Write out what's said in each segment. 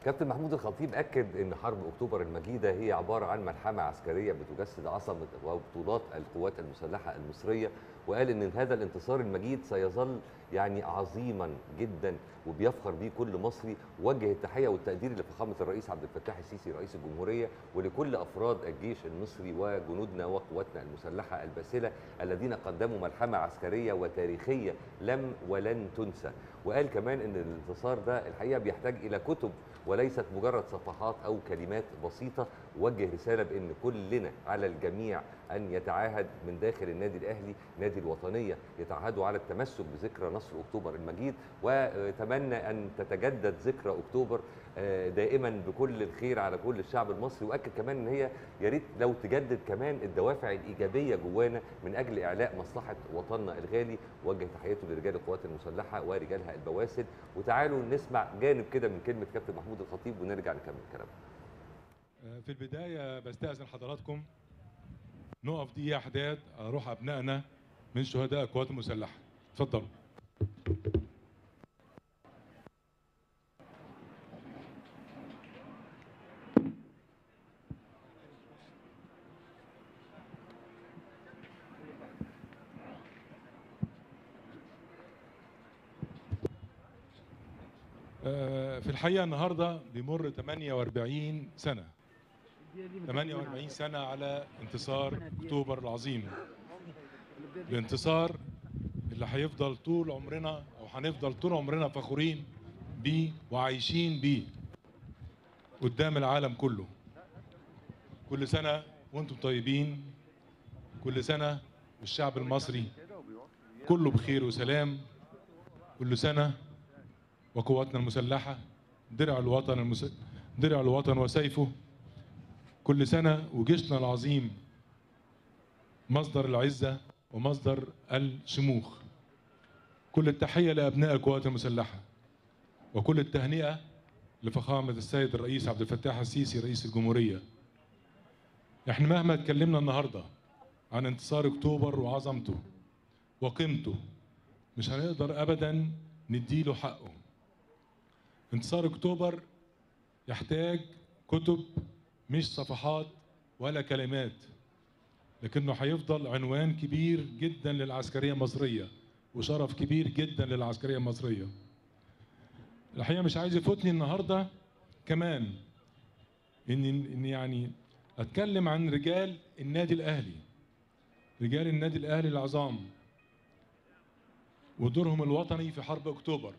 كابتن محمود الخطيب اكد ان حرب اكتوبر المجيده هي عباره عن ملحمه عسكريه بتجسد عظمه وبطولات القوات المسلحه المصريه وقال ان هذا الانتصار المجيد سيظل يعني عظيما جدا وبيفخر به كل مصري وجه التحيه والتقدير لفخامه الرئيس عبد الفتاح السيسي رئيس الجمهوريه ولكل افراد الجيش المصري وجنودنا وقواتنا المسلحه الباسله الذين قدموا ملحمه عسكريه وتاريخيه لم ولن تنسى وقال كمان ان الانتصار ده الحقيقه بيحتاج الى كتب وليست مجرد صفحات او كلمات بسيطه وجه رساله بان كلنا على الجميع ان يتعاهد من داخل النادي الاهلي نادي الوطنيه يتعهدوا على التمسك بذكرى نصر اكتوبر المجيد وتمنى ان تتجدد ذكرى اكتوبر دائما بكل الخير على كل الشعب المصري واكد كمان ان هي يا ريت لو تجدد كمان الدوافع الايجابيه جوانا من اجل اعلاء مصلحه وطننا الغالي وجه تحياته لرجال القوات المسلحه ورجالها البواسل وتعالوا نسمع جانب كده من كلمه كابتن محمود الخطيب ونرجع نكمل كلامنا في البداية بستأذن حضراتكم نقف دقيقة حداد على روح أبنائنا من شهداء القوات المسلحة اتفضلوا في الحقيقة النهاردة بيمر 48 سنة 48 سنة على انتصار أكتوبر العظيم الانتصار اللي هيفضل طول عمرنا أو هنفضل طول عمرنا فخورين بيه وعايشين بيه قدام العالم كله كل سنة وانتم طيبين كل سنة والشعب المصري كله بخير وسلام كل سنة وقواتنا المسلحة درع الوطن المس... درع الوطن وسيفه كل سنة وجيشنا العظيم مصدر العزة ومصدر الشموخ كل التحية لأبناء القوات المسلحة وكل التهنئة لفخامة السيد الرئيس عبد الفتاح السيسي رئيس الجمهورية احنا مهما اتكلمنا النهاردة عن انتصار اكتوبر وعظمته وقيمته مش هنقدر ابدا نديله حقه انتصار اكتوبر يحتاج كتب مش صفحات ولا كلمات لكنه هيفضل عنوان كبير جدا للعسكريه المصريه وشرف كبير جدا للعسكريه المصريه الحقيقه مش عايز يفوتني النهارده كمان ان ان يعني اتكلم عن رجال النادي الاهلي رجال النادي الاهلي العظام ودورهم الوطني في حرب اكتوبر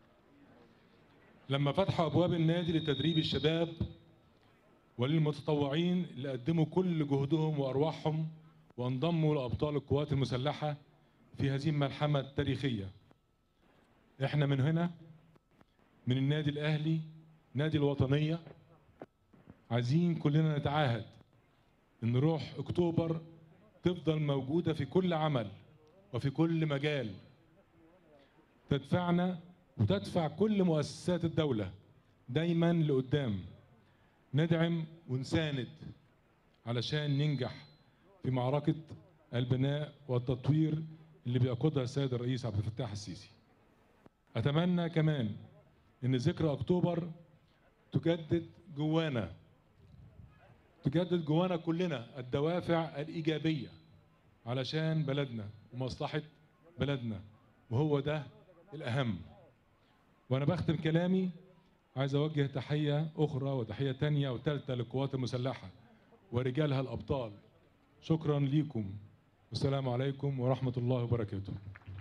لما فتحوا ابواب النادي لتدريب الشباب وللمتطوعين اللي قدموا كل جهدهم وارواحهم وانضموا لابطال القوات المسلحه في هذه الملحمه التاريخيه. احنا من هنا من النادي الاهلي نادي الوطنيه عايزين كلنا نتعاهد ان روح اكتوبر تفضل موجوده في كل عمل وفي كل مجال تدفعنا وتدفع كل مؤسسات الدولة دايما لقدام ندعم ونساند علشان ننجح في معركة البناء والتطوير اللي بيقودها السيد الرئيس عبد الفتاح السيسي أتمنى كمان إن ذكرى أكتوبر تجدد جوانا تجدد جوانا كلنا الدوافع الإيجابية علشان بلدنا ومصلحة بلدنا وهو ده الأهم وأنا بختم كلامي عايز أوجه تحية أخرى وتحية تانية وتالتة للقوات المسلحة ورجالها الأبطال شكرا ليكم والسلام عليكم ورحمة الله وبركاته